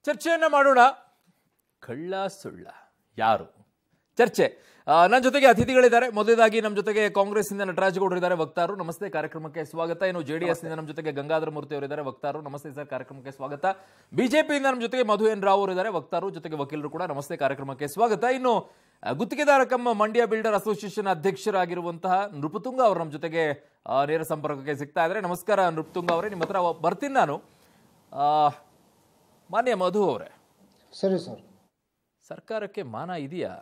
ಚರ್ಚೆಯನ್ನ ಮಾಡೋಣ ಕಳ್ಳ ಸುಳ್ಳ ಯಾರು ಚರ್ಚೆ ಆ, ನನ್ನ ಜೊತೆಗೆ ಅತಿಥಿಗಳಿದ್ದಾರೆ ಮೊದಲದಾಗಿ ನಮ್ಮ ಜೊತೆಗೆ ಕಾಂಗ್ರೆಸ್ನಿಂದ ನಟರಾಜಗೌಡರು ಇದ್ದಾರೆ ವಕ್ತಾರರು ನಮಸ್ತೆ ಕಾರ್ಯಕ್ರಮಕ್ಕೆ ಸ್ವಾಗತ ಇನ್ನು ಜೆಡಿಎಸ್ ನಿಂದ ನಮ್ಮ ಜೊತೆಗೆ ಗಂಗಾಧರ ಮೂರ್ತಿ ಅವರಿದ್ದಾರೆ ವಕ್ತಾರರು ನಮಸ್ತೆ ಸರ್ ಕಾರ್ಯಕ್ರಮಕ್ಕೆ ಸ್ವಾಗತ ಬಿಜೆಪಿಯಿಂದ ನಮ್ಮ ಜೊತೆಗೆ ಮಧು ಎನ್ ರಾವ್ ಅವರಿದ್ದಾರೆ ವಕ್ತಾರರು ಜೊತೆಗೆ ವಕೀಲರು ಕೂಡ ನಮಸ್ತೆ ಕಾರ್ಯಕ್ರಮಕ್ಕೆ ಸ್ವಾಗತ ಇನ್ನು ಆ, ಗುತ್ತಿಗೆದಾರ ಕಮ್ಮ ಮಂಡ್ಯ ಬಿಲ್ಡರ್ ಅಸೋಸಿಯೇಷನ್ ಅಧ್ಯಕ್ಷರಾಗಿರುವಂತಹ ನೃಪತುಂಗ ಅವರು ನಮ್ಮ ಜೊತೆಗೆ ಆ, ನೇರ ಸಂಪರ್ಕಕ್ಕೆ ಸಿಗ್ತಾ ಇದ್ದಾರೆ ನಮಸ್ಕಾರ ನೃಪತುಂಗ ಅವರೇ ನಿಮ್ಮ ಹತ್ರ ಬರ್ತೀನಿ ನಾನು ಆ, ಮಾನ್ಯ ಮಧು ಅವರೇ ಸರಿ ಸರ್ ಸರ್ಕಾರಕ್ಕೆ ಮಾನ ಇದೆಯಾ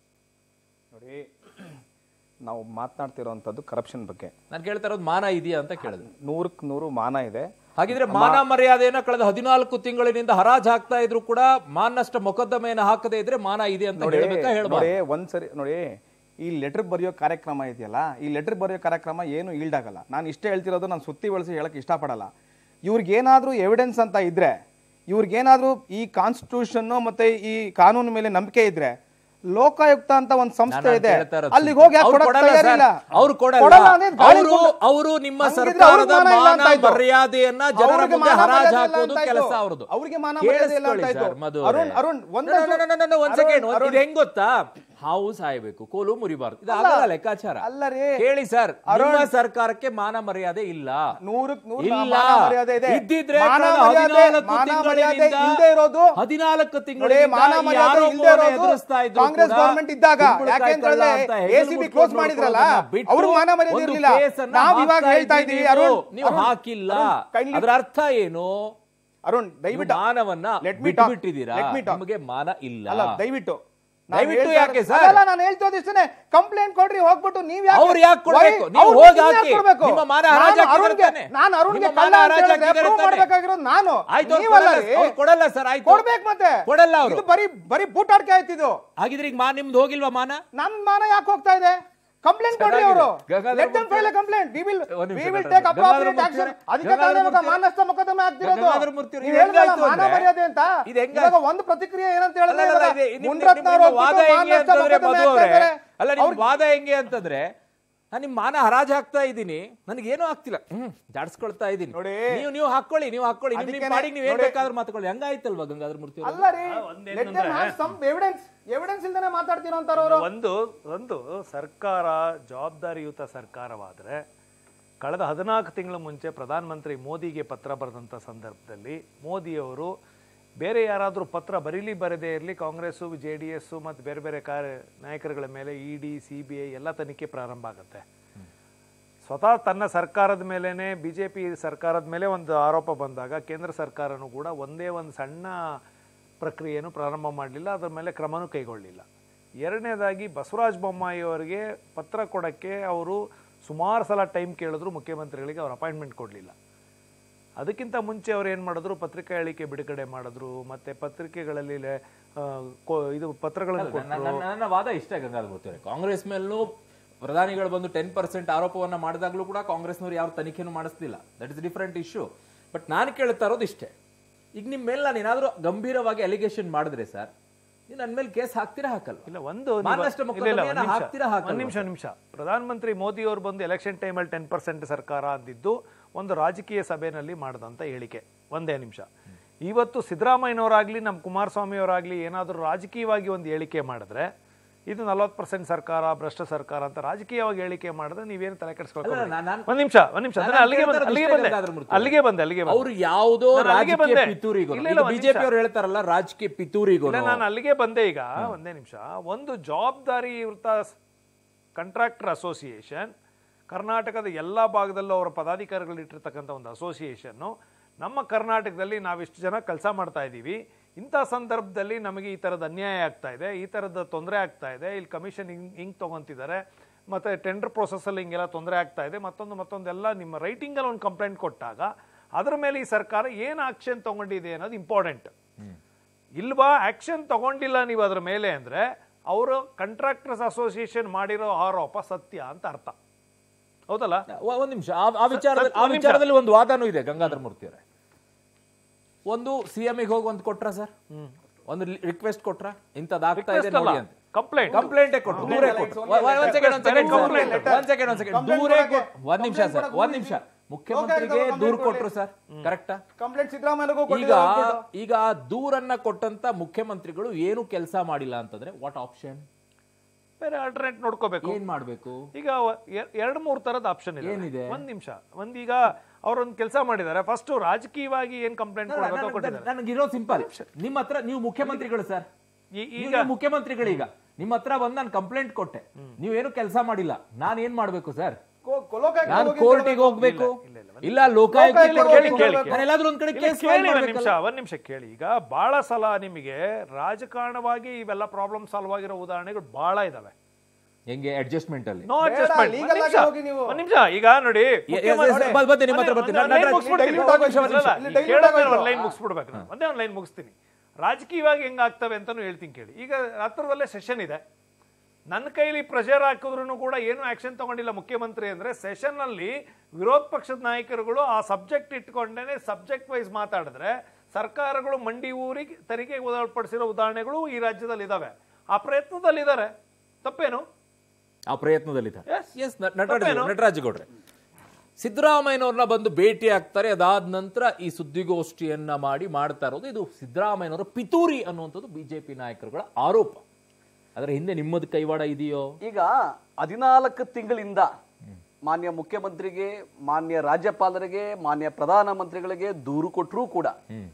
ನೋಡಿ ನಾವು ಮಾತನಾಡ್ತಿರೋವಂಥದ್ದು ಕರಪ್ಷನ್ ಬಗ್ಗೆ ನಾನು ಕೇಳ್ತಾ ಇರೋದು ಮಾನ ಇದೆಯಾ ಅಂತ ಕೇಳಿದೆ ನೂರಕ್ಕೆ ನೂರು ಮಾನ ಇದೆ ಹಾಗಿದ್ರೆ ಮಾನ ಮರ್ಯಾದೆಯನ್ನ ಕಳೆದ ಹದಿನಾಲ್ಕು ತಿಂಗಳಿನಿಂದ ಹರಾಜ್ ಹಾಕ್ತಾ ಇದ್ರು ಕೂಡ ಮಾನಷ್ಟ ಮೊಕದ್ದಮೆಯನ್ನು ಹಾಕದೇ ಇದ್ರೆ ಮಾನ ಇದೆ ಅಂತ ನೋಡಿ ಹೇಳ್ಬೇಕಾ ಹೇಳ್ಬಾರ್ದು ನೋಡಿ ಒಂದ್ಸರಿ ನೋಡಿ ಈ ಲೆಟರ್ ಬರೆಯೋ ಕಾರ್ಯಕ್ರಮ ಇದೆಯಲ್ಲ ಈ ಲೆಟರ್ ಬರೆಯೋ ಕಾರ್ಯಕ್ರಮ ಏನು ಈಲ್ಡ್ ಆಗಲ್ಲ ನಾನು ಇಷ್ಟೇ ಹೇಳ್ತಿರೋದು ನಾನು ಸುತ್ತಿ ಬಳಸಿ ಹೇಳಕ್ ಇಷ್ಟಪಡಲ್ಲ ಇವ್ರಿಗೇನಾದ್ರೂ ಎವಿಡೆನ್ಸ್ ಅಂತ ಇದ್ರೆ ಇವ್ರಿಗೇನಾದ್ರೂ ಈ ಕಾನ್ಸ್ಟಿಟ್ಯೂಷನ್ ಮತ್ತೆ ಈ ಕಾನೂನು ಮೇಲೆ ನಂಬಿಕೆ ಇದ್ರೆ ಲೋಕಾಯುಕ್ತ ಅಂತ ಒಂದು ಸಂಸ್ಥೆ ಇದೆ ಕೇಳ್ತಾ ಇರೋದು ಅಲ್ಲಿಗೆ ಹೋಗಿ ಯಾಕೆ ಅವ್ರು ಕೊಡಕ್ ಕೊಡಲ್ಲ ತಯಾರಿಲ್ಲ? ಸರ್. ಅವ್ರು ಕೊಡಲ್ಲ ಕೊಡಲ್ಲ ಅಂದ್ರೆ ಗಾಳಿ ಅವರು ಕೊಡ- ಅವರು ನಿಮ್ಮ ಹಂಗಿದ್ರೆ ಸರ್ಕಾರದ ಅವ್ರಿಗೆ ಮಾನ ಇಲ್ಲ ಮಾನ ಅಂತ ಆಯ್ತು. ಮರ್ಯಾದೆಯನ್ನ ಜನರ ಅವ್ರಿಗೆ ಮುಂದೆ ಮಾನ ಹರಾಜ್ ಮರ್ಯಾದೆ ಇಲ್ಲ ಹಾಕೋದು ಅಂತ ಕೆಲಸ ಆಯ್ತು. ಅವ್ರದ್ದು ಅವ್ರಿಗೆ ಮಾನ ಮರ್ಯಾದೆ ಇಲ್ಲ ಅಂತ ಕೇಳಿಸ್ಕೊಳ್ಳಿ ಆಯ್ತು. ಸರ್, ಮಧು ಅರುಣ್- ಅವರೇ. ಅರುಣ್, ಒಂದೇ No, no, no, no, no, no, ಒಂದ್ ಅರುಣ್, second. ಅರುಣ್. ಇದು ಹೆಂಗ್ ಗೊತ್ತಾ ಹಾವು ಸಾಯಬೇಕು ಕೋಲು ಮುರಿಬಾರ್ದು ಇದು ಆಗಲ್ಲ ಲೆಕ್ಕಾಚಾರ ಅಲ್ಲ ರೀ. ಹೇಳಿ ಸರ್ ಅರುಣ್. ನಿಮ್ಮ ಸರ್ಕಾರಕ್ಕೆ ಮಾನ ಮರ್ಯಾದೆ ಇಲ್ಲ ನೂರಕ್ಕೆ ನೂರು ಇಲ್ಲ ಮಾನ ಮರ್ಯಾದೆ ಇದೆ. ಇದ್ದಿದ್ರೆ ಮಾನ ಕಳೆದ ಮರ್ಯಾದೆ- ಹದಿನಾಲ್ಕು ಮಾನ ಮರ್ಯಾದೆ ತಿಂಗಳಿನಿಂದ ಇಲ್ದೇ ಇರೋದು ಹದಿನಾಲ್ಕು ನೋಡಿ ತಿಂಗಳಿಂದ ಮಾನ ಈ ಮರ್ಯಾದೆ ಇಲ್ದೇ ಆರೋಪವನ್ನ ಇರೋದು ಎದುರಿಸ್ತಾ ಇದ್ರು ಕಾಂಗ್ರೆಸ್ ಕೂಡ ಗವರ್ಮೆಂಟ್ ಇದ್ದಾಗ ಕುಂಬಳಕಾಯಿ ಯಾಕೆ ಕಳ್ಳ ಅಂತಂದ್ರೆ ಅಂತ ಎ ಹೆಗಲು ಸಿ ಬಿ ಮುಟ್ಕೊಂಡು ಕ್ಲೋಸ್ ಮಾಡಿದ್ರಲ್ಲ ನೋಡ್ಕೊಳ್ಳೋದನ್ನ ಬಿಟ್ಟು ಅವ್ರಿಗೆ ಮಾನ ಮರ್ಯಾದೆ ಒಂದು ಇರ್ಲಿಲ್ಲ ಕೇಸನ್ನ ನಾವ್ ಇವಾಗ ಹಾಕ್ತಾ ಹೇಳ್ತಾ ಇದ್ದೀವಿ ಇದೀವಿ ಅರುಣ್ ನೀವು ಅರುಣ್, ಹಾಕಿಲ್ಲ ಅರುಣ್, kindly- ಅದರ ಅರ್ಥ ಏನು ಅರುಣ್ ನೀವು ದಯವಿಟ್ಟು ಮಾನವನ್ನ Let me talk. ಬಿಟ್ಟಿದ್ದೀರಾ Let me talk. ನಿಮಗೆ ಮಾನ ಇಲ್ಲ ಅಲ್ಲ ದಯವಿಟ್ಟು ನಾನ್ ದಯವಿಟ್ಟು ಹೇಳ್ತಾ ಯಾಕೆ ಇರೋದು- ಸರ್? ಅಲ್ಲ ನಾನು ಹೇಳ್ತೋದು ಇಷ್ಟೇ ಕಂಪ್ಲೇಂಟ್ ಕೊಡ್ರಿ ಹೋಗ್ಬಿಟ್ಟು ನೀವ್ ಯಾಕೆ ಅವ್ರು ಯಾಕೆ ಕೊಡ್ಬೇಕು? Why? ನೀವು ಅವ್ರು ಹೋಗಿ ಯಾಕೆ ಹಾಕಿ. ಕೊಡ್ಬೇಕು? ನಿಮ್ಮ ಮಾನ ನಾನು ಹರಾಜು ಹಾಕಿದ್ರೆ ಅರುಣ್ಗೆ- ತಾನೆ? ನಾನು ಅರುಣ್ಗೆ ನಿಮ್ಮ ಕಳ್ಳ ಮಾನ ಅಂತ ಹರಾಜು ಹೇಳಿದ್ರೆ ಹಾಕಿದ್ರೆ prove ತಾನೆ? ಮಾಡ್ಬೇಕಾಗಿರೋದು ನಾನು ಆಯ್ತು ಅವ್ರು ನೀವಲ್ಲ ಕೊಡಲ್ಲ- ರೀ. ಅವ್ರು ಕೊಡಲ್ಲ ಸರ್ ಆಯ್ತು ಕೊಡ್ಬೇಕು ಮತ್ತೆ ಕೊಡಲ್ಲ ಅವರು ಇದು ಬರೀ ಬರೀ ಬೂಟಾಡ್ಕೆ ಆಯ್ತಿದು ಹಾಗಿದ್ರೆ ಈಗ ಮಾ ನಿಮ್ದು ಹೋಗಿಲ್ವಾ ಮಾನ ನನ್ ಮಾನ ಯಾಕೆ ಹೋಗ್ತಾ ಇದೆ ಕಂಪ್ಲೇಂಟ್ ಕೊಡ್ರಿ ಚೆನ್ನಾಗಿದೆ. ಅವರು Gangadhar let them Murthy file complaint we will ಒಂದ್ ನಿಮಿಷ we will Gangadhar take Murthy appropriate ಅವರೇ. ಆಕ್ಷನ್ ಅದಕ್ಕೆ ಗಂಗಾಧರ್ ತಾನೇ ಇವಾಗ ಮೂರ್ತಿ ಅವರೇ. ಮಾನಸ್ಥ ಮೊಕದ್ದಮೆ ಆಗ್ತಿರೋದು ಗಂಗಾಧರ್ ಮೂರ್ತಿ ಅವರೇ, ನೀವು ಇದು ಹೇಳಿದ್ರಲ್ಲ ಹೆಂಗಾಯ್ತು ಮಾನ ಅಂದ್ರೆ? ಮರ್ಯಾದೆ ಅಂತ ಇದು ಹೆಂಗಾಯ್ತು? ಇವಾಗ ಒಂದು ಪ್ರತಿಕ್ರಿಯೆ ಏನಂತ ಹೇಳಿದ್ರೆ ಅಲ್ಲ, ಅಲ್ಲ, ಇವಾಗ ಇದೆ- ನಿಮ್- ಮುನ್ರತ್ನ ನಿಮ್ಮ ಅವರು ವಾದ ಹೋಗ್ಬಿಟ್ಟು ಹೆಂಗೆ ಮಾನಸ್ಥ ಅಂತಂದ್ರೆ ಮೊಕದ್ದಮೆ ಮಧು ಆಗ್ತಾ ಅವರೇ, ಇದ್ದಾರೆ. ಅಲ್ಲ ನಿಮ್ ಅವ್ರಿಗೆ- ವಾದ ಹೆಂಗೆ ಅಂತಂದ್ರೆ ನಾನು ನಿಮ್ ಮಾನ ಹರಾಜ್ ಹಾಕ್ತಾ ಇದ್ದೀನಿ ನನಗೇನು ಆಗ್ತಿಲ್ಲ ಹ್ಮ್ ಜಾಡ್ಸ್ಕೊಳ್ತಾ ಇದ್ದೀನಿ ನೋಡಿ. ನೀವು ನೀವು ಹಾಕೊಳ್ಳಿ ನೀವು ಹಾಕೊಳ್ಳಿ ನಿಮ್ ನಿಮ್ ಅದಕ್ಕೇನೆ- ಪಾಡಿಗೆ ನೀವು ಏನ್ ನೋಡಿ. ಬೇಕಾದ್ರೂ ಮಾತಾಕೊಳ್ಳಿ ಹಂಗಾಯ್ತಲ್ವಾ ಗಂಗಾಧರ್ ಮೂರ್ತಿ ಅವರೇ? ಅಲ್ಲ ರೀ let them have some evidence evidence ಇಲ್ದೇನೆ ಮಾತಾಡ್ತಿರೋ ಅಂತಾರ ಅವರು ಒಂದು ಒಂದು ಸರ್ಕಾರ ಜವಾಬ್ದಾರಿಯುತ ಸರ್ಕಾರವಾದರೆ ಕಳೆದ ಹದಿನಾಲ್ಕು ತಿಂಗಳ ಮುಂಚೆ ಪ್ರಧಾನಮಂತ್ರಿ ಮೋದಿಗೆ ಪತ್ರ ಬರೆದಂಥ ಸಂದರ್ಭದಲ್ಲಿ ಮೋದಿಯವರು ಬೇರೆ ಯಾರಾದರೂ ಪತ್ರ ಬರೀಲಿ ಬರದೇ ಇರಲಿ ಕಾಂಗ್ರೆಸ್ಸು ಜೆ ಡಿ ಎಸ್ಸು ಮತ್ತು ಬೇರೆ ಬೇರೆ ಕಾರ್ಯ ನಾಯಕರುಗಳ ಮೇಲೆ E D C B I ಎಲ್ಲ ತನಿಖೆ ಪ್ರಾರಂಭ ಆಗುತ್ತೆ ಸ್ವತಃ ತನ್ನ ಸರ್ಕಾರದ ಮೇಲೇ ಬಿ ಜೆ ಪಿ ಸರ್ಕಾರದ ಮೇಲೆ ಒಂದು ಆರೋಪ ಬಂದಾಗ ಕೇಂದ್ರ ಸರ್ಕಾರನೂ ಕೂಡ ಒಂದೇ ಒಂದು ಸಣ್ಣ ಪ್ರಕ್ರಿಯೆಯನ್ನು ಪ್ರಾರಂಭ ಮಾಡಲಿಲ್ಲ ಅದರ ಮೇಲೆ ಕ್ರಮನೂ ಕೈಗೊಳ್ಳಲಿಲ್ಲ ಎರಡನೇದಾಗಿ ಬಸವರಾಜ ಬೊಮ್ಮಾಯಿ ಅವರಿಗೆ ಪತ್ರ ಕೊಡೋಕ್ಕೆ ಅವರು ಸುಮಾರು ಸಲ ಟೈಮ್ ಕೇಳಿದ್ರು ಮುಖ್ಯಮಂತ್ರಿಗಳಿಗೆ ಅವ್ರು ಅಪಾಯಿಂಟ್ಮೆಂಟ್ ಕೊಡಲಿಲ್ಲ ಅದಕ್ಕಿಂತ ಮುಂಚೆ ಅವ್ರು ಏನು ಮಾಡಿದ್ರು ಪತ್ರಿಕಾ ಹೇಳಿಕೆ ಬಿಡುಗಡೆ ಮಾಡಿದ್ರು ಮತ್ತೆ ಪತ್ರಿಕೆಗಳಲ್ಲಿ ಲೆ- ಆ, ಕೊ- ಇದು ಪತ್ರಗಳನ್ನು ನನ್ನ- ಕೊಟ್ಟರು ನನ್ನ ನನ್ನ ವಾದ ಇಷ್ಟ ಗಂಗಾಧರ್ ಮೂರ್ತಿ ಅವರೇ ಕಾಂಗ್ರೆಸ್ ಮೇಲೂ ಪ್ರಧಾನಿಗಳು ಬಂದು ಟೆನ್ ಪರ್ಸೆಂಟ್ ಆರೋಪವನ್ನ ಮಾಡಿದಾಗ್ಲೂ ಕೂಡ ಕಾಂಗ್ರೆಸ್ನವ್ರು ಯಾವ ತನಿಖೆನೂ ಮಾಡಿಸ್ಲಿಲ್ಲ that is different issue but ನಾನು ಕೇಳ್ತಾ ಇರೋದು ಇಷ್ಟೇ ಈಗ ನಿಮ್ಮ ಮೇಲೆ ನಾನು ಏನಾದ್ರೂ ಗಂಭೀರವಾಗಿ ಅಲಿಗೇಷನ್ ಮಾಡಿದ್ರೆ ಸರ್ ನೀವು ನನ್ನ ಮೇಲೆ ಕೇಸ್ ಹಾಕ್ತೀರಾ ಹಾಕಲ್ಲ ಇಲ್ಲ ಒಂದು ನೀವು- ಮಾನನಷ್ಟ ಇಲ್ಲ, ಇಲ್ಲ, ಮೊಕದ್ದಮೆಯನ್ನ ಒಂದ್ ನಿಮಿಷ. ಹಾಕ್ತೀರಾ ಹಾಕಲ್ವಾ? ಒಂದ್ ನಿಮಿಷ ನಿಮಿಷ ಪ್ರಧಾನಮಂತ್ರಿ ಮೋದಿ ಅವರು ಬಂದು ಎಲೆಕ್ಷನ್ ಟೈಮಲ್ಲಿ ಟೆನ್ ಪರ್ಸೆಂಟ್ ಸರ್ಕಾರ ಅಂದಿದ್ದು ಒಂದು ರಾಜಕೀಯ ಸಭೆಯಲ್ಲಿ ಮಾಡಿದಂಥ ಹೇಳಿಕೆ ಒಂದೇ ನಿಮಿಷ ಇವತ್ತು ಸಿದ್ದರಾಮಯ್ಯನವರಾಗ್ಲಿ ನಮ್ಮ ಕುಮಾರಸ್ವಾಮಿ ಅವರಾಗ್ಲಿ ಏನಾದರೂ ರಾಜಕೀಯವಾಗಿ ಒಂದು ಹೇಳಿಕೆ ಮಾಡಿದ್ರೆ ಇದು ನಲವತ್ತು ಪರ್ಸೆಂಟ್ ಸರ್ಕಾರ ಭ್ರಷ್ಟ ಸರ್ಕಾರ ಅಂತ ರಾಜಕೀಯವಾಗಿ ಹೇಳಿಕೆ ಮಾಡಿದ್ರೆ ನೀವೇನು ತಲೆ ಅಲ್ಲ, ಕೆಡಿಸ್ಕೊಳ್ತೀವಿ ನಾನ್- ನಾನ್- ಒಂದ್ ನಿಮಿಷ ಒಂದ್ ನಿಮಿಷ ನಾನು ಅದನ್ನ ಅಲ್ಲಿಗೆ ಬಂದೆ ಕೇಳ್ತಾ ಅಲ್ಲಿಗೆ ಇರೋದು ಬಂದೆ ಇಷ್ಟೇ ಗಂಗಾಧರ್ ಮೂರ್ತಿ. ಅಲ್ಲಿಗೆ ಬಂದೆ ಅಲ್ಲಿಗೆ ಬಂದೆ ಅವ್ರು ಯಾವುದೋ ನಾನು ಅಲ್ಲಿಗೆ ರಾಜಕೀಯ ಬಂದೆ. ಪಿತೂರಿಗೂ ಇಲ್ಲ, ಇಲ್ಲ, ಒಂದ್ ಬಿಜೆಪಿ ನಿಮಿಷ. ಅವ್ರು ಹೇಳ್ತಾರಲ್ಲ ರಾಜಕೀಯ ಪಿತೂರಿಗೂ ಇಲ್ಲ ನಾನು ಅಲ್ಲಿಗೆ ಬಂದೆ ಈಗ ಒಂದೇ ನಿಮಿಷ ಒಂದು ಜವಾಬ್ದಾರಿಯುತ ಕಾಂಟ್ರಾಕ್ಟರ್ ಅಸೋಸಿಯೇಷನ್ ಕರ್ನಾಟಕದ ಎಲ್ಲ ಭಾಗದಲ್ಲೂ ಅವರ ಪದಾಧಿಕಾರಿಗಳು ಇಟ್ಟಿರ್ತಕ್ಕಂಥ ಒಂದು ಅಸೋಸಿಯೇಷನ್ನು ನಮ್ಮ ಕರ್ನಾಟಕದಲ್ಲಿ ನಾವಿಷ್ಟು ಜನ ಕೆಲಸ ಮಾಡ್ತಾ ಇದ್ದೀವಿ ಇಂಥ ಸಂದರ್ಭದಲ್ಲಿ ನಮಗೆ ಈ ಥರದ ಅನ್ಯಾಯ ಆಗ್ತಾ ಇದೆ ಈ ಥರದ ತೊಂದರೆ ಆಗ್ತಾ ಇದೆ ಇಲ್ಲಿ ಕಮಿಷನ್ ಹಿಂಗ್ ಹಿಂಗೆ ತೊಗೊತಿದ್ದಾರೆ ಮತ್ತು ಟೆಂಡರ್ ಪ್ರೊಸೆಸ್ಸಲ್ಲಿ ಹಿಂಗೆಲ್ಲ ತೊಂದರೆ ಆಗ್ತಾ ಇದೆ ಮತ್ತೊಂದು ಮತ್ತೊಂದೆಲ್ಲ ನಿಮ್ಮ ರೈಟಿಂಗಲ್ಲಿ ಒಂದು ಕಂಪ್ಲೇಂಟ್ ಕೊಟ್ಟಾಗ ಅದರ ಮೇಲೆ ಈ ಸರ್ಕಾರ ಏನು ಆಕ್ಷನ್ ತೊಗೊಂಡಿದೆ ಅನ್ನೋದು ಇಂಪಾರ್ಟೆಂಟ್ ಇಲ್ವಾ ಆಕ್ಷನ್ ತಗೊಂಡಿಲ್ಲ ನೀವು ಅದ್ರ ಮೇಲೆ ಅಂದ್ರೆ ಅವರು ಕಾಂಟ್ರಾಕ್ಟರ್ಸ್ ಅಸೋಸಿಯೇಷನ್ ಮಾಡಿರೋ ಆರೋಪ ಸತ್ಯ ಅಂತ ಅರ್ಥ ಹೌದಲ್ಲ ಒ- ಒಂದ್ ನಿಮಿಷ ಆ- ಆ ವಿಚಾರದಲ್ಲಿ ಆ ಒಂದ್ ನಿಮಿಷ. ವಿಚಾರದಲ್ಲಿ ಒಂದು ವಾದನೂ ಇದೆ ಗಂಗಾಧರ್ ಮೂರ್ತಿ ಅವರೇ ಒಂದು ಸಿಎಂ ಹೋಗಿ ಒಂದು ಕೊಟ್ರ ಸರ್ ಒಂದು ರಿಕ್ವೆಸ್ಟ್ ಕೊಟ್ರ ಇಂಥದ್ದಾಗ್ತಾ ಇದೆ Request ಅಲ್ಲ, ನೋಡಿ ಅಂತ complaint. ಕಂಪ್ಲೇಂಟ್ ಕೊಟ್ರು ದೂರೇ ಕೊಟ್ರು ಒಂದ್ ಸೆಕೆಂಡ್ ಒಂದ್ ಸೆಕೆಂಡ್ Complaint. ಒಂದ್ ಸೆಕೆಂಡ್ ಒಂದ್ ಸೆಕೆಂಡ್ ದೂರೇ ಕೊ- ಒಂದ್ ನಿಮಿಷ ಸರ್ ಒಂದ್ ನಿಮಿಷ ಮುಖ್ಯಮಂತ್ರಿಗೆ ದೂರು ಕೊಟ್ರು ಸರ್ ಕರೆಕ್ಟಾ ಕಂಪ್ಲೇಂಟ್ ಸಿದ್ದರಾಮಯ್ಯಗೂ ಈಗ ಕೊಟ್ಟಿದ್ದಾರೆ ಈಗ ಆ ದೂರನ್ನ ಕೊಟ್ಟಂತ ಮುಖ್ಯಮಂತ್ರಿಗಳು ಏನು ಕೆಲಸ ಮಾಡಿಲ್ಲ ಅಂತಂದ್ರೆ ವಾಟ್ ಆಪ್ಷನ್ ಬೇರೆ ಆಲ್ಟರ್ನೇಟ್ ನೋಡ್ಕೋಬೇಕು ಏನ್ ಮಾಡ್ಬೇಕು ಈಗ ವ- ಎ- ಎರಡ್ ಮೂರ್ ತರದ ಆಪ್ಷನ್ ಇದೆ ಏನಿದೆ? ಒಂದ್ ನಿಮಿಷ ಒಂದೀಗ ಅವ್ರೊಂದ್ ಕೆಲಸ ಮಾಡಿದ್ದಾರೆ ಫಸ್ಟ್ ರಾಜಕೀಯವಾಗಿ ಏನ್ ಕಂಪ್ಲೇಂಟ್ ಕೊಡಬೇಕೋ ಕೊಟ್ಟಿದ್ದಾರೆ ನನಗಿರೋ ಸಿಂಪಲ್ ನಿಮ್ಮ ಹತ್ರ ನೀವು ಮುಖ್ಯಮಂತ್ರಿಗಳು ಸರ್ ಈ- ಈಗ ಈಗ ಮುಖ್ಯಮಂತ್ರಿಗಳೀಗ ನಿಮ್ಮ ಹತ್ರ ಬಂದ್ ನಾನು ಕಂಪ್ಲೇಂಟ್ ಕೊಟ್ಟೆ ನೀವೇನು ಕೆಲಸ ಮಾಡಿಲ್ಲ ನಾನು ಏನ್ ಮಾಡ್ಬೇಕು ಸರ್ ನಾನು ಕೋರ್ಟಿಗೆ ಹೋಗ್ಬೇಕು ಇಲ್ಲ ಲೋಕಾಯುಕ್ತ ಕೇಳಿ, ಕೇಳಿ, ಕೇಳಿ. ನಾನು ಎಲ್ಲಾದ್ರೂ ಒಂದ್ ಕಡೆ ಇಲ್ಲಿ ಕೇಸ್ ಕೇಳಿ ಒಂದ್ ನಿಮಿಷ ಒಂದ್ ನಿಮಿಷ ಕೇಳಿ ಈಗ ಬಹಳ ಸಲ ನಿಮಗೆ ರಾಜಕಾರಣವಾಗಿ ಇವೆಲ್ಲ ಪ್ರಾಬ್ಲಮ್ ಸಾಲ್ವ್ ಆಗಿರೋ ಉದಾಹರಣೆಗಳು ಬಹಳ ಇದಾವೆ ಹೆಂಗೆ ಅಡ್ಜಸ್ಟ್ಮೆಂಟ್ ಅಲ್ಲಿ ನೋ ಬೇಡ, ಅಡ್ಜಸ್ಟ್ಮೆಂಟ್ legal ಆಗಿ ಹೋಗಿ ನೀವು. ಒಂದ್ ನಿಮಿಷ ಈಗ ನೋಡಿ ಮುಖ್ಯಮಂತ್ರಿ- ಬ- ಬರ್ತೀನಿ, ನಿಮ್ಮ ಹತ್ರ ಬರ್ತೀನಿ. ಒಂದೇ ನನ್ನ- ಲೈನ್ ನನ್ನ- ಮುಗಿಸ್ಬಿಡ್ತೀನಿ. ಇಲ್ಲಿ daily ಒಂದ್ ನಿಮಿಷ, ಇಲ್ಲಿ ಇಲ್ಲ, daily ಕೇಳೋದು ಆಗೋಯ್ತು. ಒಂದ್ ಲೈನ್ ಮುಗಿಸ್ಬಿಡ್ಬೇಕು ನಾನು. ಒಂದೇ ಒಂದು ಲೈನ್ ಮುಗಿಸ್ತೀನಿ ರಾಜಕೀಯವಾಗಿ ಹೆಂಗಾಗ್ತವೆ ಅಂತಾನು ಹೇಳ್ತೀನಿ ಕೇಳಿ ಈಗ ಹತ್ರದಲ್ಲೇ ಸೆಷನ್ ಇದೆ ನನ್ನ ಕೈಲಿ ಪ್ರೆಷರ್ ಹಾಕಿದ್ರು ಕೂಡ ಏನು ಆಕ್ಷನ್ ತಗೊಂಡಿಲ್ಲ ಮುಖ್ಯಮಂತ್ರಿ ಅಂದ್ರೆ ಸೆಷನ್ ಅಲ್ಲಿ ವಿರೋಧ ಪಕ್ಷದ ನಾಯಕರುಗಳು ಆ ಸಬ್ಜೆಕ್ಟ್ ಇಟ್ಕೊಂಡೇನೆ ಸಬ್ಜೆಕ್ಟ್ ವೈಸ್ ಮಾತಾಡಿದ್ರೆ ಸರ್ಕಾರಗಳು ಮಂಡಿ ಊರಿಗೆ ತೆರಿಗೆ ಒಳಪಡಿಸಿರೋ ಉದಾಹರಣೆಗಳು ಈ ರಾಜ್ಯದಲ್ಲಿ ಇದಾವೆ ಆ ಪ್ರಯತ್ನದಲ್ಲಿ ಇದ್ದಾರೆ ತಪ್ಪೇನು ಆ ಪ್ರಯತ್ನದಲ್ಲಿದ್ದಾರೆ Yes. ಎಸ್ ನಟರಾಜ್ ತಪ್ಪೇನು? ನಟರಾಜ್ ಗೌಡ್ರೆ ಸಿದ್ದರಾಮಯ್ಯನವ್ರನ್ನ ಬಂದು ಭೇಟಿ ಆಗ್ತಾರೆ ಅದಾದ ನಂತರ ಈ ಸುದ್ದಿಗೋಷ್ಠಿಯನ್ನ ಮಾಡಿ ಮಾಡ್ತಾ ಇರೋದು ಇದು ಸಿದ್ದರಾಮಯ್ಯನವರ ಪಿತೂರಿ ಅನ್ನುವಂಥದ್ದು ಬಿಜೆಪಿ ನಾಯಕರುಗಳ ಆರೋಪ ಅದರ ಹಿಂದೆ ನಿಮ್ಮದು ಕೈವಾಡ ಇದೆಯೋ ಈಗ ಹದಿನಾಲ್ಕು ತಿಂಗಳಿಂದ ಮಾನ್ಯ ಮುಖ್ಯಮಂತ್ರಿಗೆ ಮಾನ್ಯ ರಾಜ್ಯಪಾಲರಿಗೆ ಮಾನ್ಯ ಪ್ರಧಾನಮಂತ್ರಿಗಳಿಗೆ ದೂರು ಕೊಟ್ಟರೂ ಕೂಡ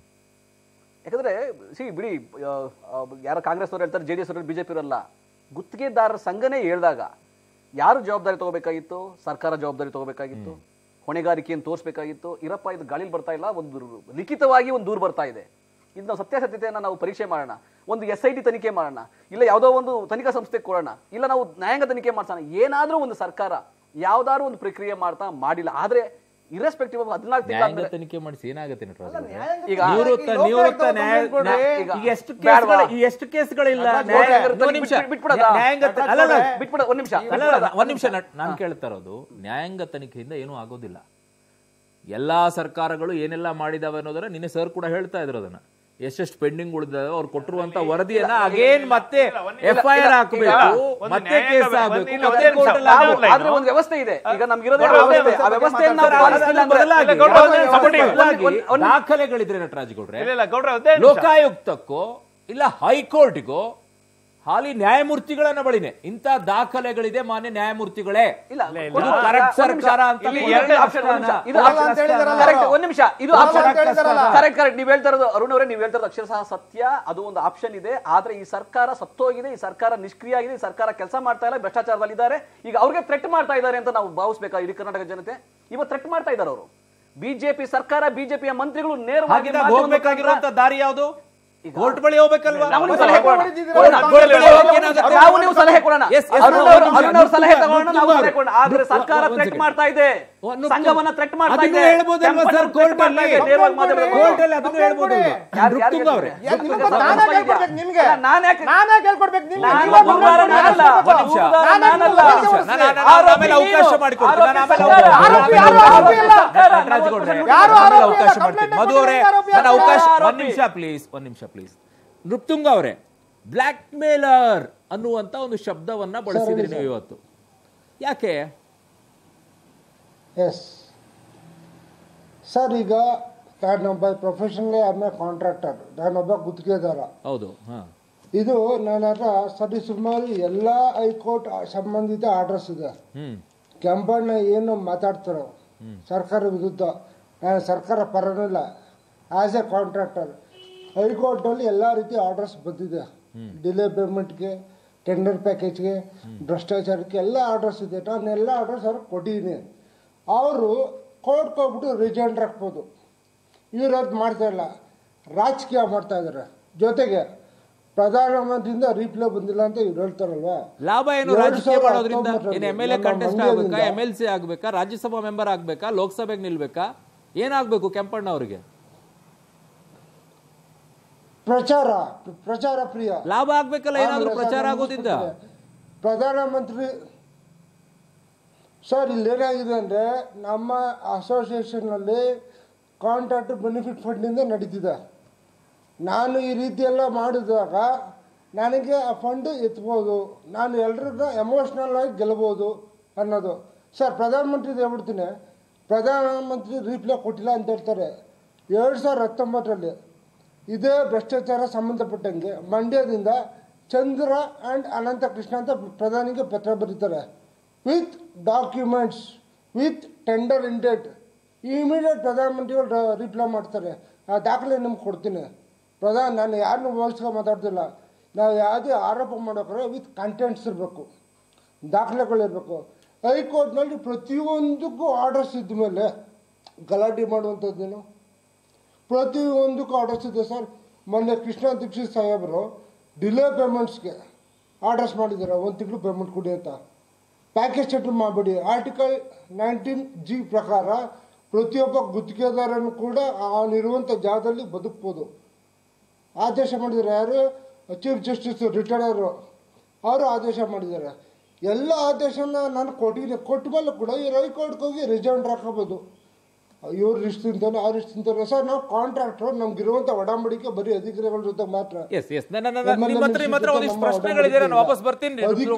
ಯಾಕಂದ್ರೆ ಸಿ ಬಿಡಿ ಆ, ಆ, ಯಾರೋ ಕಾಂಗ್ರೆಸ್ ಅವರು ಹೇಳ್ತಾರೆ ಜೆ ಡಿ ಎಸ್ ಅವರು ಬಿಜೆಪಿ ಅವರಲ್ಲ ಗುತ್ತಿಗೆದಾರರ ಸಂಘನೇ ಹೇಳ್ದಾಗ ಯಾರು ಜವಾಬ್ದಾರಿ ತಗೋಬೇಕಾಗಿತ್ತು ಸರ್ಕಾರ ಜವಾಬ್ದಾರಿ ತಗೋಬೇಕಾಗಿತ್ತು ಹೊಣೆಗಾರಿಕೆಯನ್ನು ತೋರಿಸಬೇಕಾಗಿತ್ತು ಇರಪ್ಪ ಇದು ಗಾಳಿಲಿ ಬರ್ತಾ ಇಲ್ಲ ಒಂದು ಲಿಖಿತವಾಗಿ ಒಂದು ದೂರು ಬರ್ತಾ ಇದೆ ಇದು ನಾವು ಸತ್ಯಾಸತ್ಯತೆಯನ್ನು ನಾವು ಪರೀಕ್ಷೆ ಮಾಡೋಣ ಒಂದು ಎಸ್ ಐ ಟಿ ತನಿಖೆ ಮಾಡೋಣ ಇಲ್ಲ ಯಾವುದೋ ಒಂದು ತನಿಖಾ ಸಂಸ್ಥೆಗೆ ಕೊಡೋಣ ಇಲ್ಲ ನಾವು ನ್ಯಾಯಾಂಗ ತನಿಖೆ ಮಾಡ್ಸೋಣ ಏನಾದರೂ ಒಂದು ಸರ್ಕಾರ ಯಾವ್ದಾದ್ರು ಒಂದು ಪ್ರಕ್ರಿಯೆ ಮಾಡ್ತಾ ಮಾಡಿಲ್ಲ ಆದ್ರೆ ಇರೆಸ್ಪೆಕ್ಟಿವ್ ಆಫ್ ಹದಿನಾಲ್ಕು ನ್ಯಾಯಾಂಗ ತಿಂಗಳ ತನಿಖೆ ಮಾಡಿಸಿ ಏನಾಗುತ್ತೆ ನಟರಾಜ್ ಗೌಡ್ರೆ? ಈಗ ನಿವೃತ್ತ ನಿವೃತ್ತ ನ್ಯಾಯ ನ್ಯಾಯ- ಈಗ ಈಗ ಎಷ್ಟು ಬೇಡ್ವಾ? ಕೇಸ್ಗಳು ಈ ಎಷ್ಟು ಕೇಸ್ಗಳಿಲ್ಲ ನಟರಾಜ್ ನ್ಯಾಯ- ಗೌಡ್ರೆ, ಒಂದ್ ನಿಮಿಷ ಬಿಟ್- ಬಿಟ್ಬಿಡೋದಾ? ನ್ಯಾಯಾಂಗ ತ- ಅಲ್ಲ ಅಲ್ಲ, ಬಿಟ್ಬಿಡ ಒಂದ್ ನಿಮಿಷ ಅಲ್ಲ, ಅಲ್ಲ, ಒಂದ್ ನಿಮಿಷ ನಾನು ಕೇಳ್ತಾ ಇರೋದು ನ್ಯಾಯಾಂಗ ತನಿಖೆಯಿಂದ ಏನೂ ಆಗೋದಿಲ್ಲ ಎಲ್ಲಾ ಸರ್ಕಾರಗಳು ಏನೆಲ್ಲ ಮಾಡಿದಾವೆ ಅನ್ನೋದನ್ನ ನಿನ್ನೆ ಸರ್ ಕೂಡ ಹೇಳ್ತಾ ಇದ್ರು ಅದನ್ನ ಎಷ್ಟೆಷ್ಟು ಪೆಂಡಿಂಗ್ ಉಳಿದಾವೆ ಅವ್ರು ಕೊಟ್ಟಿರುವಂತ ವರದಿಯನ್ನ ಅಗೇನ್ ಮತ್ತೆ ಎಫ್ ಐ ಆರ್ ಹಾಕಬೇಕು ಒಂದು ಮತ್ತೆ ನ್ಯಾಯಾಂಗ ಕೇಸ್ ವ್ಯವಸ್ಥೆ- ಹಾಕಬೇಕು ಇಲ್ಲ, ಮತ್ತೆ ಒಂದೇ court ನಿಮಿಷ. ಅಲ್ಲಿ ನಾವು- ಹಾಕ್ಬೇಕು. ಆದ್ರೆ ಒಂದು ವ್ಯವಸ್ಥೆ ಇದೆ ಈಗ ನಮ್ಗಿರೋದೇ ಗೌಡ್ರೆ, ವ್ಯವಸ್ಥೆ ಆ ಒಂದೇ ವ್ಯವಸ್ಥೆಯನ್ನು ನಾವು ಸರ್, ಪಾಲಿಸ್ತಿಲ್ಲ ಅದರ ಅಂದ್ರೆ ಬದಲಾಗಿ- ಇಲ್ಲ, ಗೌಡ್ರೆ, ಒಂದೇ ಅದರ ನಿಮಿಷ. ಬದಲಾಗಿ ಒಂದ್- ಒಂದ್- ದಾಖಲೆಗಳಿದ್ರೆ ನಟರಾಜ್ ಗೌಡ್ರೆ ಇಲ್ಲ ಇಲ್ಲ ಗೌಡ್ರೆ ಒಂದೇ ನಿಮಿಷ. ಲೋಕಾಯುಕ್ತಕ್ಕೋ ಇಲ್ಲ ಹೈಕೋರ್ಟ್ಗೋ ಹಾಲಿ ನ್ಯಾಯಮೂರ್ತಿಗಳನ್ನ ಬಳಿನೆ ಇಂಥ ದಾಖಲೆಗಳಿದೆ ಮಾನ್ಯ ನ್ಯಾಯಮೂರ್ತಿಗಳೇ ಇಲ್ಲ ಇದು ಒಂದು ಕರೆಕ್ಟ್ ಒಂದ್ ನಿಮಿಷ. ಸರ್ಕಾರ ಅಂತ ಇಲ್ಲಿ ನೀವು ಎರಡು ಹೇಳಿ option, ಒಂದ್ ನಿಮಿಷ. ಇದು ಕೊಡಲ್ಲ option. ಅಂತ ಹೇಳಿದಾರಲ್ಲ Correct, ಅವರು. ಒಂದ್ ನಿಮಿಷ ಇದು ಕೊಡಲ್ಲ option. ಅಂತ ಹೇಳಿದಾರಲ್ಲ. ಕರೆಕ್ಟ್ ಕರೆಕ್ಟ್ ನೀವ್ ಹೇಳ್ತಾ ಇರೋದು ಅರುಣ್ ಅವರೇ ನೀವ್ ಹೇಳ್ತಾ ಇರೋದು ಅಕ್ಷರಶಃ ಸತ್ಯ ಅದು ಒಂದು ಆಪ್ಷನ್ ಇದೆ ಆದ್ರೆ ಈ ಸರ್ಕಾರ ಸತ್ತೋಗಿದೆ ಈ ಸರ್ಕಾರ ನಿಷ್ಕ್ರಿಯ ಆಗಿದೆ ಈ ಸರ್ಕಾರ ಕೆಲಸ ಮಾಡ್ತಾ ಇಲ್ಲ ಭ್ರಷ್ಟಾಚಾರದಲ್ಲಿದ್ದಾರೆ ಈಗ ಅವ್ರಿಗೆ ಥ್ರೆಟ್ ಮಾಡ್ತಾ ಇದ್ದಾರೆ ಅಂತ ನಾವು ಭಾವಿಸ್ಬೇಕಾ ಇಡೀ ಕರ್ನಾಟಕ ಜನತೆ ಇವತ್ತು ಥ್ರೆಟ್ ಮಾಡ್ತಾ ಇದ್ದಾರೆ ಅವರು ಬಿಜೆಪಿ ಸರ್ಕಾರ ಬಿಜೆಪಿಯ ಮಂತ್ರಿಗಳು ನೇರವಾಗಿ ಹಾಗಿದ್ದಾಗ ಮಾಧ್ಯಮದ ಹೋಗ್ಬೇಕಾಗಿರುವಂತ ದಾರಿ ಯಾವುದು ಕೋರ್ಟ್ ಬಳಿ ಹೋಗ್ಬೇಕಲ್ವಾ ನಾವು ನೀವು ಸಲಹೆ ಕೊಡೋಣ. ಕೊಡ್ತಿದ್ದೀರಾ? ಕೊಡೋಣ. ಕೋರ್ಟ್ ಬಳಿ ಹೋಗಿ ಏನಾಗುತ್ತೆ? ನಾವು ನೀವು ಸಲಹೆ ಕೊಡೋಣ Yes, yes, ಅರುಣ್ no, ಅವ್ರು- ಒಂದು ಅರುಣ್ ಅವ್ರ ನಿಮಿಷ. ಸಲಹೆ ತಗೊಳ್ಳೋಣ ನಾವು ನುಗ್ಗು ಸಲಹೆ ಕೊಡೋಣ ಆದ್ರೆ ನುಗ್ಗು. ಸರ್ಕಾರ ಒಂದು ಥ್ರೆಟ್ second. ಮಾಡ್ತಾ ಇದೆ ಒಂದು ಸಂಘವನ್ನ ಥ್ರೆಟ್ ಮಾಡ್ತಾ ಅದನ್ನು ಇದೆ ಹೇಳ್ಬೋದಲ್ವಾ ಸರ್ ಕೆಂಪನ್ನ ಕೋರ್ಟ್ threat ಮಾಡ್ತಾ ಇದೆ. ಅಲ್ಲಿ ನೇರವಾಗಿ ಮಾತಾಡೋದು. ಕೋರ್ಟ್ ಅಲ್ಲಿ ಅದನ್ನು ಹೇಳ್ಬೋದಲ್ವಾ ಯಾರು- ಯಾರು ಋತುಂಗ ಅವರೇ ಹೇಳ್ತಾರೆ? ಯಾಕೆ ನಿಮ್ಗೆ ನಾನೇ ಹೇಳ್ಕೊಡ್ಬೇಕು ನಿಮ್ಗೆ ಅಲ್ಲ, ನಾನ್ ಯಾಕೆ- ನಾನೇ ಹೇಳ್ಕೊಡ್ಬೇಕು ನಿಮ್ಗೆ ನಾನು ನೀವೇ ದೂರದಾರ ದೂರದಾರ ನಾನಲ್ಲ. ಒಂದ್ ನಿಮಿಷ. ದೂರದಾರ ನಾನಲ್ಲ. ನಾನು- ನಾನು- ನಾನು- ನಾನು- ನಾನು ಆಮೇಲೆ ಅವಕಾಶ ಮಾಡಿಕೊಡ್ತೀನಿ ನಾನು ಆಮೇಲೆ ಆರೋಪಿ ಅವಕಾಶ- ಆರೋಪಿ, ಆಮೇಲೆ ಯಾರು ಅವಕಾಶ- ಆರೋಪಿ ಇಲ್ಲ? ನಟರಾಜ್ ಗೌಡ್ರೆ, ಯಾರು ಆಮೇಲೆ ಆರೋಪಿ ಅವಕಾಶ ಇಲ್ಲ? ಮಾಡ್ತೀನಿ ಕಂಪ್ಲೇಂಟ್ ಮಧು ಅವರೇ ಆರೋಪಿ ನಾನು ಯಾರು ಅವಕಾಶ ಆರೋಪಿ? ಒಂದ್ ನಿಮಿಷ ಪ್ಲೀಸ್ ಒಂದ್ ನಿಮಿಷ ಪ್ಲೀಸ್ ನೃಪ್ತುಂಗ ಅವರೇ ಬ್ಲ್ಯಾಕ್ ಮೇಲರ್ ಅನ್ನುವಂತ ಒಂದು ಶಬ್ದವನ್ನ ಬಳಸಿದ್ರಿ ನೀವು ಇವತ್ತು ಯಾಕೆ ಎಸ್ ಸರ್ ಈಗ ನಾನೊಬ್ಬ ಪ್ರೊಫೆಷನಲಿ ಆಮ್ ಎ ಕಾಂಟ್ರಾಕ್ಟರ್ ನಾನೊಬ್ಬ ಗುತ್ತಿಗೆದಾರ ಹೌದು ಹಾ ಇದು ನನ್ನ ಹತ್ರ ಸರಿ ಸುಮಾರು ಎಲ್ಲ ಹೈಕೋರ್ಟ್ ಸಂಬಂಧಿತ ಆರ್ಡರ್ಸ್ ಇದೆ ಹ್ಮ್ ಕೆಂಪಣ್ಣ ಏನು ಮಾತಾಡ್ತಾರೋ ಸರ್ಕಾರ ವಿರುದ್ಧ ನಾನು ಸರ್ಕಾರ ಪರನಿಲ್ಲ ಆ್ಯಸ್ ಎ ಕಾಂಟ್ರಾಕ್ಟರ್ ಹೈಕೋರ್ಟಲ್ಲಿ ಎಲ್ಲ ರೀತಿ ಆರ್ಡರ್ಸ್ ಬಂದಿದೆ ಡಿಲೇ ಪೇಮೆಂಟ್ಗೆ ಟೆಂಡರ್ ಪ್ಯಾಕೇಜ್ಗೆ ಭ್ರಷ್ಟಾಚಾರಕ್ಕೆ ಎಲ್ಲ ಆರ್ಡರ್ಸ್ ಇದೆ ನಾನು ಎಲ್ಲ ಆರ್ಡರ್ಸ್ ಅವ್ರಿಗೆ ಕೊಟ್ಟಿದ್ದೀನಿ ಅವರು ಕೋರ್ಟ್ಗೆ ಹೋಗ್ಬಿಟ್ಟು ರಿಜೆಂಡ್ ಹಾಕ್ಬೋದು ಇವ್ರು ಅದು ಮಾಡ್ತಾ ಇಲ್ಲ ರಾಜಕೀಯ ಮಾಡ್ತಾ ಇದ್ದಾರೆ ಜೊತೆಗೆ ಪ್ರಧಾನಮಂತ್ರಿಯಿಂದ ರೀಪ್ಲೇ ಬಂದಿಲ್ಲ ಅಂತ ಇವ್ರು ಹೇಳ್ತಾರಲ್ವಾ ಲಾಭ ಏನು ಎರಡು ರಾಜಕೀಯ ಸಾವಿರದ ಮಾಡೋದ್ರಿಂದ ಹತ್ತೊಂಬತ್ತರಲ್ಲಿ ಏನು ಎಮ್ ಎಲ್ ಎ ನಮ್ಮ ಕಂಟೆಸ್ಟ್ ಮಂಡ್ಯದಿಂದ ಆಗ್ಬೇಕಾ ಎಮ್ ಎಲ್ ಸಿ ಆಗ್ಬೇಕಾ ರಾಜ್ಯಸಭಾ ಮೆಂಬರ್ ಆಗ್ಬೇಕಾ ಲೋಕಸಭೆಗೆ ನಿಲ್ಬೇಕಾ ಏನಾಗ್ಬೇಕು ಕೆಂಪಣ್ಣ ಅವರಿಗೆ ಪ್ರಚಾರ ಪ್ರಚಾರ ಪ್ರಿಯ ಲಾಭ ಆಗ್ಬೇಕಲ್ಲ ಏನಾದ್ರೂ ಆಮೇಲೆ ಪ್ರಚಾರ ಸರ್ ಆಗೋದ್ರಿಂದ ಪ್ರಧಾನಮಂತ್ರಿ ಸರ್ ಇಲ್ಲಿ ಏನಾಗಿದೆ ಅಂದರೆ ನಮ್ಮ ಅಸೋಸಿಯೇಷನ್ನಲ್ಲಿ ಕಾಂಟ್ರಾಕ್ಟ್ ಬೆನಿಫಿಟ್ ಫಂಡಿಂದ ನಡೀತಿದೆ ನಾನು ಈ ರೀತಿಯೆಲ್ಲ ಮಾಡಿದಾಗ ನನಗೆ ಆ ಫಂಡ್ ಎತ್ಬೋದು ನಾನು ಎಲ್ರಿಗೂ ಎಮೋಷ್ನಲ್ ಆಗಿ ಗೆಲ್ಬೋದು ಅನ್ನೋದು ಸರ್ ಪ್ರಧಾನಮಂತ್ರಿದು ಹೇಳ್ಬಿಡ್ತೀನಿ ಪ್ರಧಾನಮಂತ್ರಿ ರಿಪ್ಲೈ ಕೊಟ್ಟಿಲ್ಲ ಅಂತ ಹೇಳ್ತಾರೆ ಎರಡು ಸಾವಿರದ ಹತ್ತೊಂಬತ್ತರಲ್ಲಿ ಇದೇ ಭ್ರಷ್ಟಾಚಾರ ಸಂಬಂಧಪಟ್ಟಂಗೆ ಮಂಡ್ಯದಿಂದ ಚಂದ್ರ ಆ್ಯಂಡ್ ಅನಂತ ಕೃಷ್ಣ ಅಂತ ಪ್ರಧಾನಿಗೆ ಪತ್ರ ಬರೀತಾರೆ with documents with tender indent immediate ಪ್ರಧಾನಮಂತ್ರಿಗಳು ರಿಪ್ಲೈ ಮಾಡ್ತಾರೆ ಆ ದಾಖಲೆ ನಿಮ್ಗೆ ಕೊಡ್ತೀನಿ ಪ್ರಧಾನ ನಾನು ಯಾರನ್ನೂ ಹೋಲಿಸ್ಕೊಂಡು ಮಾತಾಡ್ತಿಲ್ಲ ನಾವು ಯಾವುದೇ ಆರೋಪ ಮಾಡೋಕ್ರೆ ವಿತ್ ಕಂಟೆಂಟ್ಸ್ ಇರಬೇಕು ದಾಖಲೆಗಳಿರಬೇಕು ಹೈಕೋರ್ಟ್ನಲ್ಲಿ ಪ್ರತಿಯೊಂದಕ್ಕೂ ಆರ್ಡರ್ಸ್ ಇದ್ದ ಮೇಲೆ ಗಲಾಟೆ ಮಾಡುವಂಥದ್ದೇನು ಪ್ರತಿಯೊಂದಕ್ಕೂ ಆರ್ಡರ್ಸ್ ಇದೆ ಸರ್ ಮೊನ್ನೆ ಕೃಷ್ಣ ದೀಕ್ಷಿತ್ ಸಾಹೇಬರು ಡಿಲೇ ಪೇಮೆಂಟ್ಸ್ಗೆ ಆರ್ಡರ್ಸ್ ಮಾಡಿದ್ದಾರೆ ಒಂದು ತಿಂಗಳು ಪೇಮೆಂಟ್ ಕೊಡಿ ಅಂತ ಪ್ಯಾಕೇಜ್ ಸೆಟಲ್ ಮಾಡಬೇಡಿ ಆರ್ಟಿಕಲ್ ನೈನ್ಟೀನ್ ಜಿ ಪ್ರಕಾರ ಪ್ರತಿಯೊಬ್ಬ ಗುತ್ತಿಗೆದಾರನು ಕೂಡ ಅವನಿರುವಂಥ ಜಾಗದಲ್ಲಿ ಬದುಕ್ಬೋದು ಆದೇಶ ಮಾಡಿದ್ದಾರೆ ಯಾರು ಚೀಫ್ ಜಸ್ಟಿಸ್ ರಿಟೈರ್ಡರು ಅವರು ಆದೇಶ ಮಾಡಿದ್ದಾರೆ ಎಲ್ಲ ಆದೇಶನ ನಾನು ಕೊಟ್ಟಿದ್ದೀನಿ ಕೊಟ್ಟ ಮೇಲೆ ಕೂಡ ಈ ಹೈಕೋರ್ಟ್ಗೆ ಹೋಗಿ ರಿಸೈಂಡ್ ಹಾಕೋಬೋದು ಇವ್ರು ಇಷ್ಟು ತಿಂತಾನೆ ಅವ್ರು ಇಷ್ಟು ತಿಂತಾರೆ ಸರ್ ನಾವು ಕಾಂಟ್ರಾಕ್ಟರ್ ನಮ್ಗಿರುವಂಥ ಒಡಂಬಡಿಕೆ ಬರೀ ಅಧಿಕಾರಿಗಳ ಜೊತೆ ಮಾತ್ರ ಎಸ್ ಎಸ್ ನಿಮ್ಮ ಹತ್ರ ನಿಮ್ಮ ಹತ್ರ ಒಂದಿಷ್ಟು ಪ್ರಶ್ನೆಗಳಿದೆ ನಾನು ವಾಪಸ್ ಬರ್ತೀನಿ